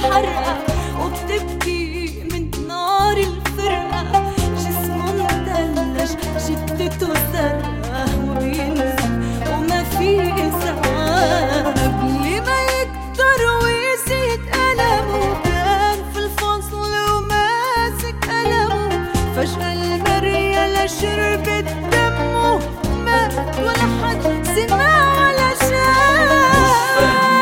حرقة وبتبكي من نار الفرقة جسمه مدلج جدته زرقاء وبينزل وما في إزعاج قبل ما يكتر ويزيد ألمه كان في الفصل وماسك قلمه فجأة المريالة شربت دمه مات ولا حد سمع ولا شاف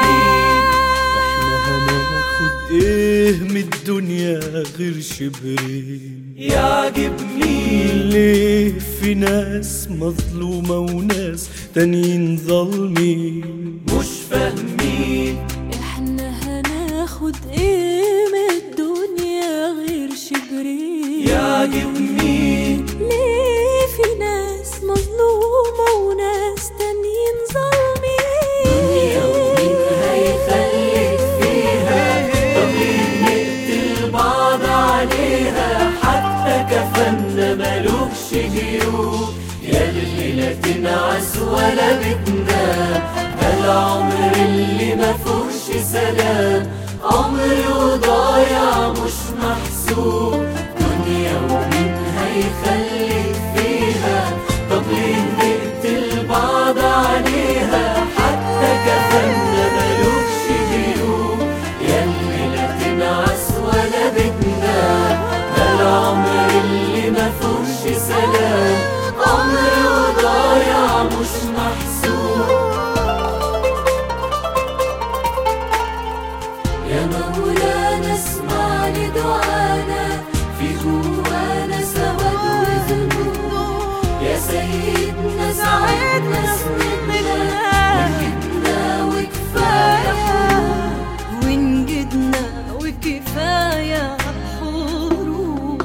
هناخد ايه من الدنيا غير شبرين يعجبني ليه في ناس مظلومة وناس تانيين ظالمين مش فاهمين احنا هناخد ايه من الدنيا غير شبرين يعجبني ليه في ناس مظلومة وناس تانيين ظالمين مين هيخليك فيها طب ليه نقتل بعض عليها حتى كفنا ملوكش جيوب يا اللي لا تنعس ولا بتنام ده العمر اللي ما فيهوش سلام عمر وضايع مش محسوب دنيا ومين هيخليك فيها طب ليه نقتل بعض عليها حتى كفنا ملوكش جيوب ياللي لا تنعس ولا بتنام ده العمر اللي ما فيهوش سلام عمر وضايع مش محسوب يا مولانا اسمع لدعانا في جوانا سواد وذنوب يا سيدنا ساعدنا سندنا وجدنا وكفاية حروب ونجدنا وكفاية حروب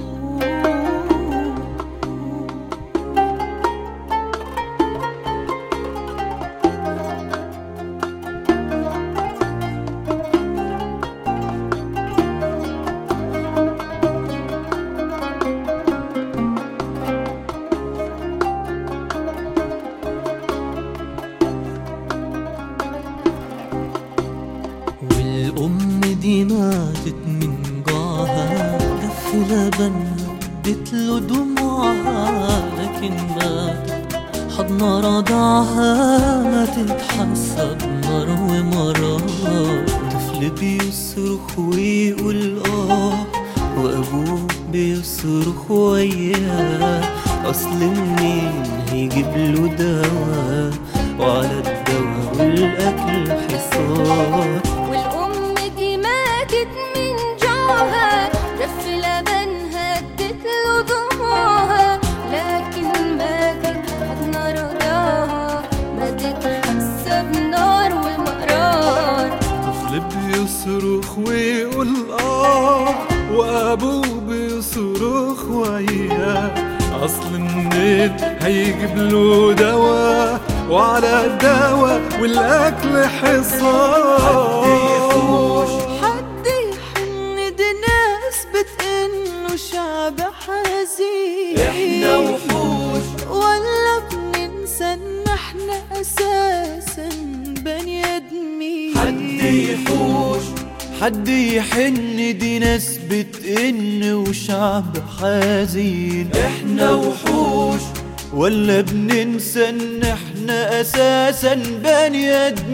والأم دي ماتت من جوعها كف لبنها ادت له دموعها لكن ماتت حضن رضعها ما تتحسب نار ومرار طفل بيصرخ ويقول اه وابوه بيصرخ وياه اصل منين هيجيب له دواء وعلى الدواء والاكل حصار والأم دي ماتت من جوعها رف لبنها ادت له دموعها لكن ماتت حضن رضاها ما تتحسب نار ومرار طفل بيصرخ ويقول اه وابوه بيصرخ وياه اصل منين هيجيب له دواء وعلى الدواء والاكل حصار حد يحن دي ناس بتقن شعب حزين احنا وحوش ولا بننسى ان احنا اساسا بني ادمين حد يحوش حد يحن دي ناس بتئن وشعب حزين احنا وحوش ولا بننسى ان احنا اساسا بني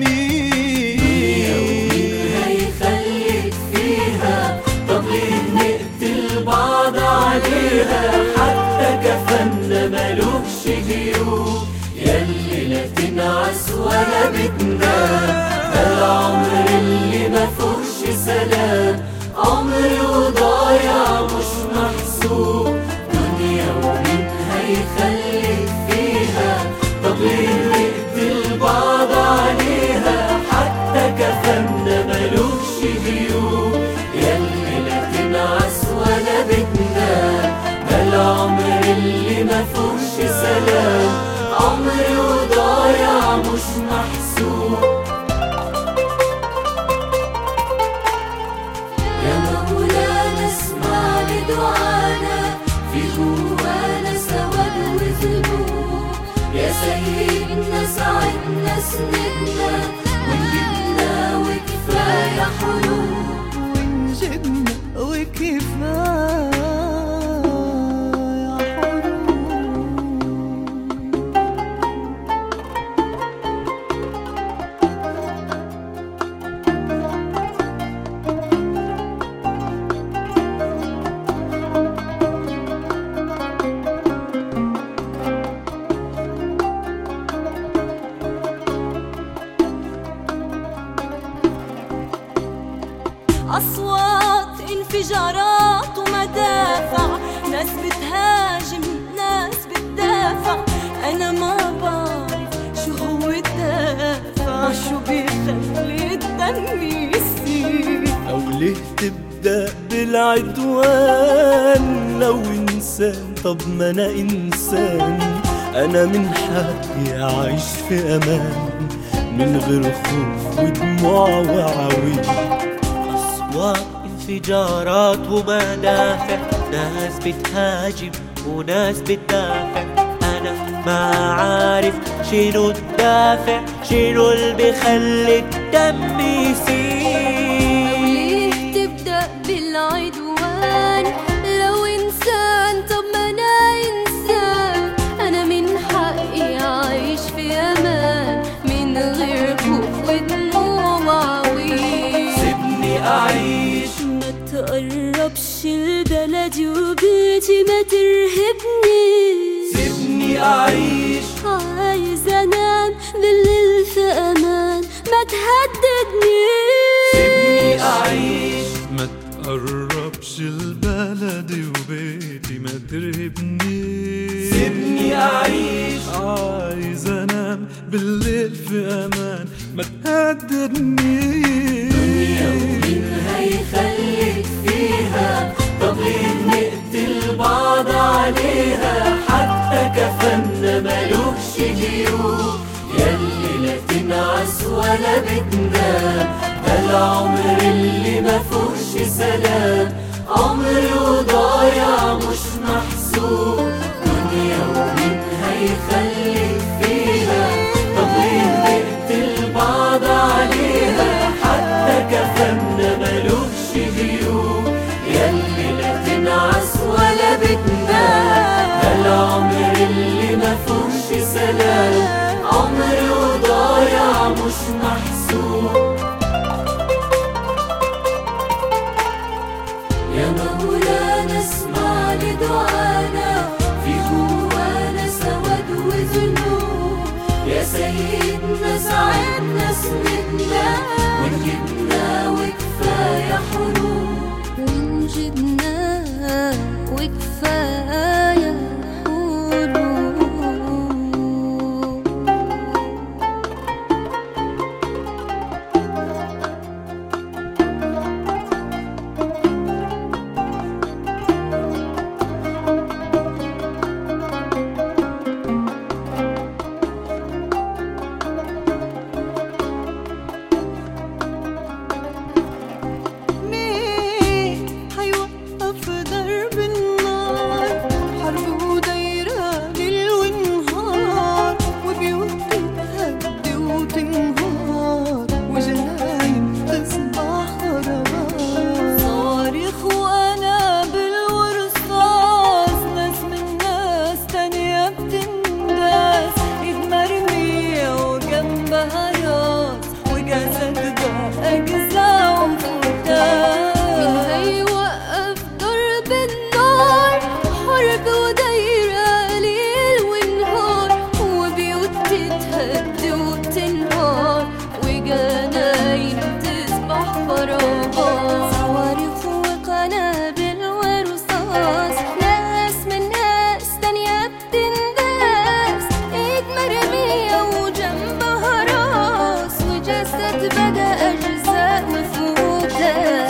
ادمين هيخليك فيها طب ليه نقتل بعض عليها حتى كفنا ملوكش جيوب ياللي لا تنعس ولا بتنام ده العمر اللي ما فيهوش سلام عمر وضايع مش محسوب دنيا ومين هيخليك فيها طب ليه نقتل بعض عليها حتى كفنا ملوكش جيوب ياللي لا تنعس ولا بتنام ده العمر اللي ما فيهوش سلام عمر وضايع مش محسوب يا مولانا اسمع لدعانا في جوانا سواد وذنوب يا سيدنا ساعدنا سندنا ونجدنا وكفاية حروب أصوات انفجارات ومدافع ناس بتهاجم ناس بتدافع أنا ما بعرف شو هو الدافع شو بيخلي الدم يسيل أو ليه تبدأ بالعدوان لو إنسان طب ما أنا إنسان أنا من حقي أعيش في أمان من غير خوف ودموع وعويل أصوات انفجارات ومدافع ناس بتهاجم وناس بتدافع أنا ما عارف شنو الدافع شنو اللي بيخلي الدم يسيل ليه تبدأ بالعدوان لو إنسان طب ما أنا إنسان أنا من حقي أعيش في أمان من غير خوف ودموع وعويل سيبني أعيش ما تقربش لبلدي وبيتي ما ترهبني سيبني أعيش عايز أنام بالليل في أمان ما تهددني سيبني أعيش ما تقربش لبلدي وبيتي ما ترهبني سيبني أعيش عايز انام بالليل في امان ما تهددني مين هيخليك فيها طب ليه نقتل بعض عليها حتى كفنا ملوش جيوب ياللي لا تنعس ولا بتنام ده العمر اللي ما فيهوش سلام عمر وضايع مش محسوب دنيا ومين هيخليك فيها طب ليه نقتل بعض عليها حتى كفنا ملوش جيوب ياللي لا تنعس ولا بتنام ده العمر اللي ما فيهوش سلام عمر وضايع مش محسوب يا مولانا اسمع لدعانا في جوانا سواد وذنوب يا سيدنا ساعدنا اسندنا ونجدنا وكفاية حروب ونجدنا وكفاية حروب مين حيوقف ضرب النار حرب ودايرة ليل ونهار وبيوت تتهد وتنهار وجناين تصبح خرابات صواريخ وقنابل ورصاص ناس من ناس تانية بتنداس ايد مرمية وجنبها راس وجسدها أجزاء وفتات مين هيوقف ضرب النار حرب ودايرة ليل ونهار وبيوت تتهد وتنهار وجناين تصبح خرابات صواريخ وقنابل ورصاص ناس من ناس تانية بتنداس ايد مرمية وجنبها راس وجسد بقى أجزاء وفوتات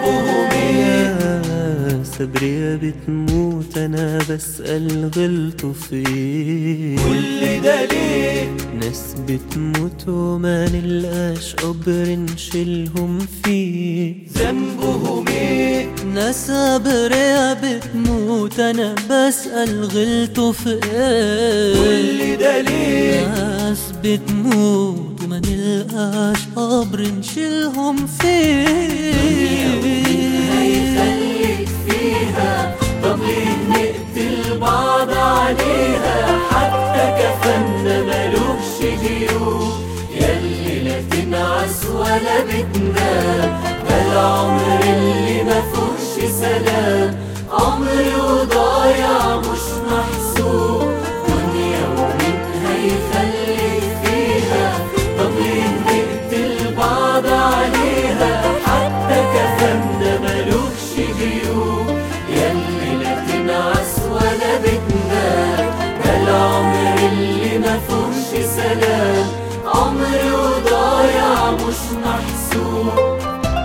يا صبري بتموت انا بسأل غلطوا فين كل ده ليه ناس بتموت وما نلقاش قبر نشيلهم فيه ذنبهم ايه ناس صبرية بتموت انا بسأل غلطوا في ايه كل ده ليه ناس بتموت وما نلقاش قبر نشيلهم فيه هيخليك فيها طب ليه نقتل بعض عليها حتى كفنا ملوش جيوب ياللي لا تنعس ولا بتنام ده العمر اللي ما فيهوش سلام عمر وضايع مش محسوب دنيا ومين هيخليك فيها طب ليه نقتل بعض عليها حتى كفن محسوب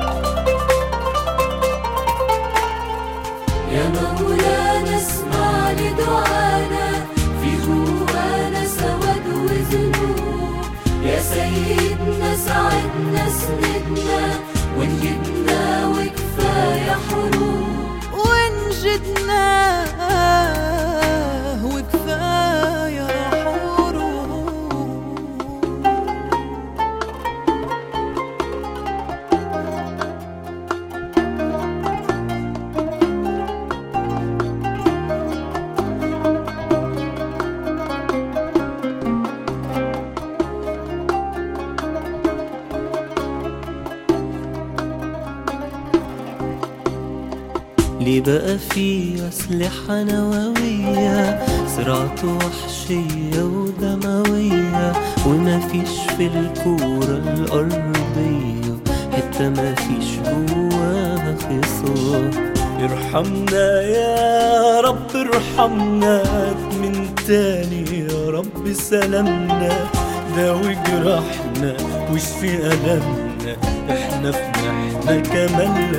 يا مولانا اسمع لدعانا في جوانا سواد وذنوب يا سيدنا ساعدنا اسندنا ونجدنا وكفاية حروب ونجدنا وكفاية حروب ليه بقى في أسلحة نووية صراعات وحشية ودموية وما فيش في الكورة الأرضية حتة ما فيش جواها خصام ارحمنا يا رب ارحمنا من تاني يا رب سلامنا داوي جراحنا واشفي ألمنا احنا في محنة كمان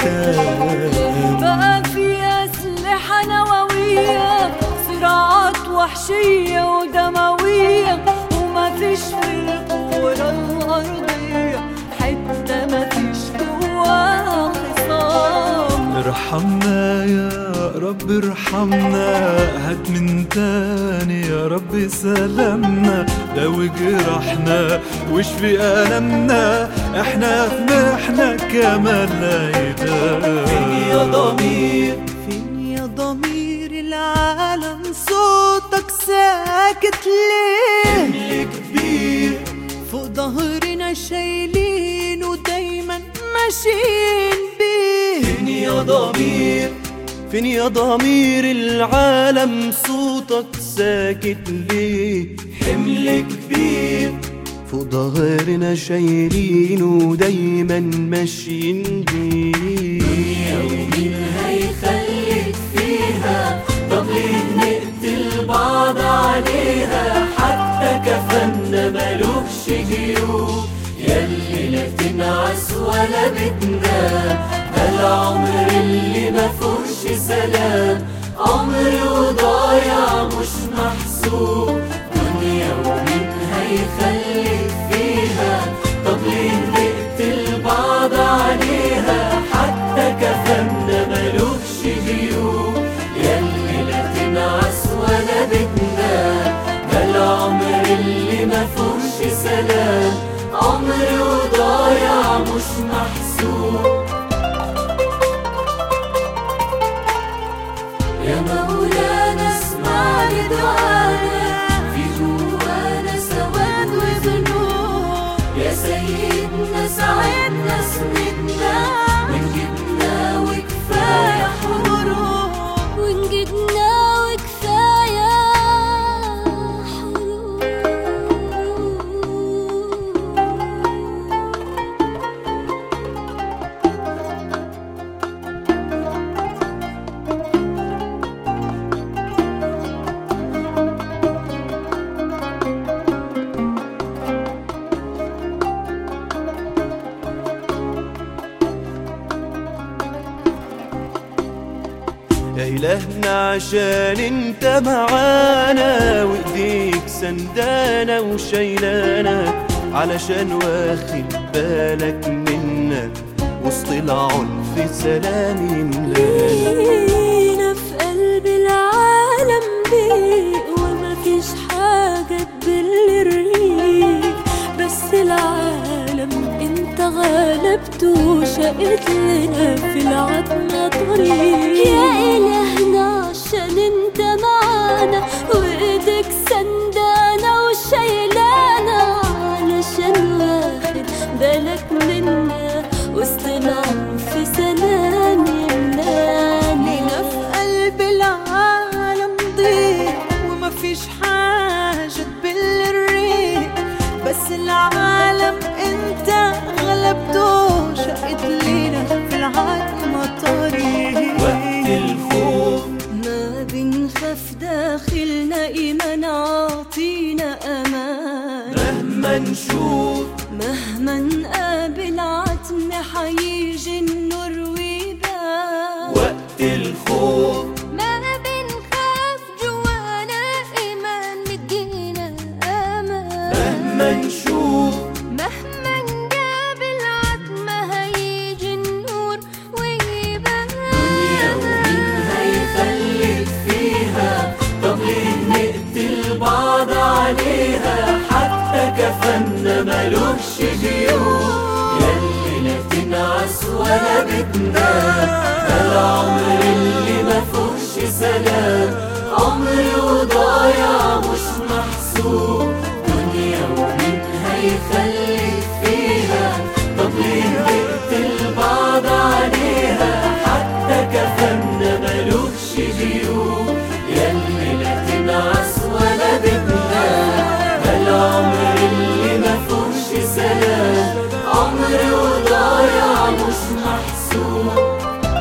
الأيتام بقى في أسلحة نووية صراعات وحشية ودموية وما فيش في الكورة الأرضية حتة ما فيش جواها خصام ارحمنا يا رب ارحمنا هات من تاني يا رب سلامنا داوي جراحنا واشفي ألمنا احنا في محنة كمان فين يا لا ضمير فين يا ضمير العالم صوتك ساكت ليه اللي كبير فوق ظهرنا شايلين ودايما ماشيين بيه فين يا ضمير فين يا ضمير العالم صوتك ساكت ليه حمل كبير فوق ظهرنا شايلين ودايما ماشيين بيه مين هيخليك فيها طب ليه نقتل بعض عليها حتى كفنا ملوكش جيوب ياللي لا تنعس ولا بتنام ده العمر اللي مفهوش سلام عمر وضايع مش محسوب دنيا ومين هيخليك فيها طب ليه نقتل بعض عليها حتى كفنا ملوكش جيوب ياللي لا تنعس ولا بتنام ده العمر اللي مفهوش سلام عمر وضايع مش محسوب يا مولانا اسمع لدعانا في جوانا سواد وذنوب يا سيدنا ساعدنا اسندنا ونجدنا وكفايه حروب ونجدنا وكفاية حروب يا إلهنا عشان انت معانا وايديك سندانا وشايلانا علشان واخد بالك منا وسط العنف سلام يملانا لينا في قلب العالم بيك وما فيش حاجة تدل الريق بس العالم انت غلبته شقت لنا في العتمة طريق يا إلهنا عشان انت معانا وايدك سندانا وشايلانا علشان واخد بالك منا وسط العنف سلام يملانا لينا في قلب العالم ضيق وما فيش حاجة تبل الريق بس العالم انت غلبته شقت لينا في العتمة طريق وقت الخوف ما بنخاف داخلنا إيمان عاطف ولا بتنام ده العمر اللي ما فيهوش سلام عمر وضايع مش محسوب دنيا ومين هيخليك فيها طب ليه نقتل بعض عليها حتى كفننا ملوكش جيوب ياللي لا تنعس ولا بتنام ده العمر اللي ما فيهوش سلام عمر وضايع مش محسوب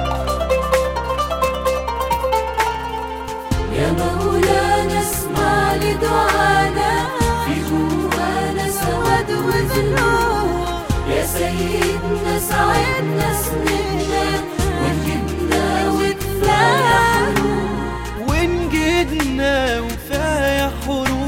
يا مولانا اسمع لدعانا في جوانا سواد وذنوب يا سيدنا ساعدنا سندنا ونجدنا وكفاية حروب ونجدنا وكفاية حروب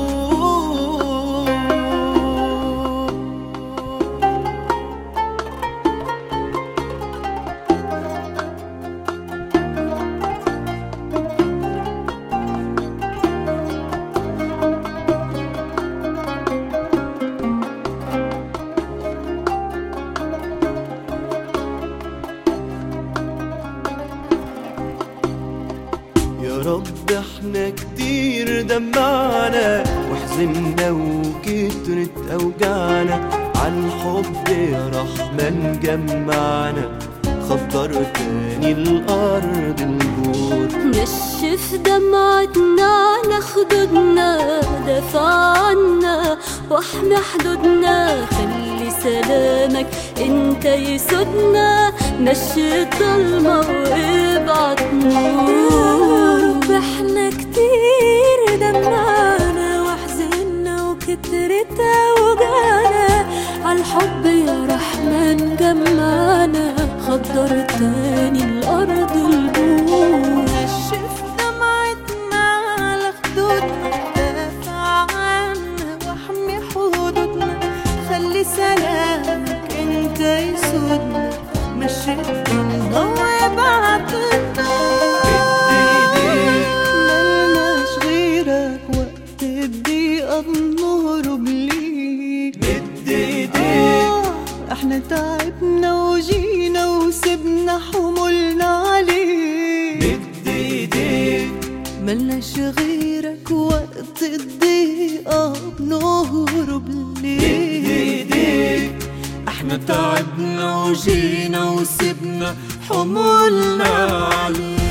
يا رب احنا كتير دمعنا وحزنا وكترت اوجعنا عالحب يا رحمن جمعنا خضر تاني الارض البور نشف دمعتنا على خدودنا دافع عنا واحمي حدودنا خلي سلامك انت يسودنا مشي الضلمة وابعت نور احنا كتير دمعنا وحزنا وكترت اوجعنا عالحب يا رحمن جمعنا خضر تاني الارض البور نشف دمعتنا على خدودنا دافع عنا واحمي حدودنا خلي سلامك انت يسودنا مشي الضلمة وابعت ملناش غيرك وقت الضيقة بنهرب ليك مد ايديك آه، احنا تعبنا وجينا وسبنا حمولنا عليك مد ايديك ملناش غيرك وقت الضيقة بنهرب ليك ايديك احنا تعبنا وجينا وسبنا حمولنا عليك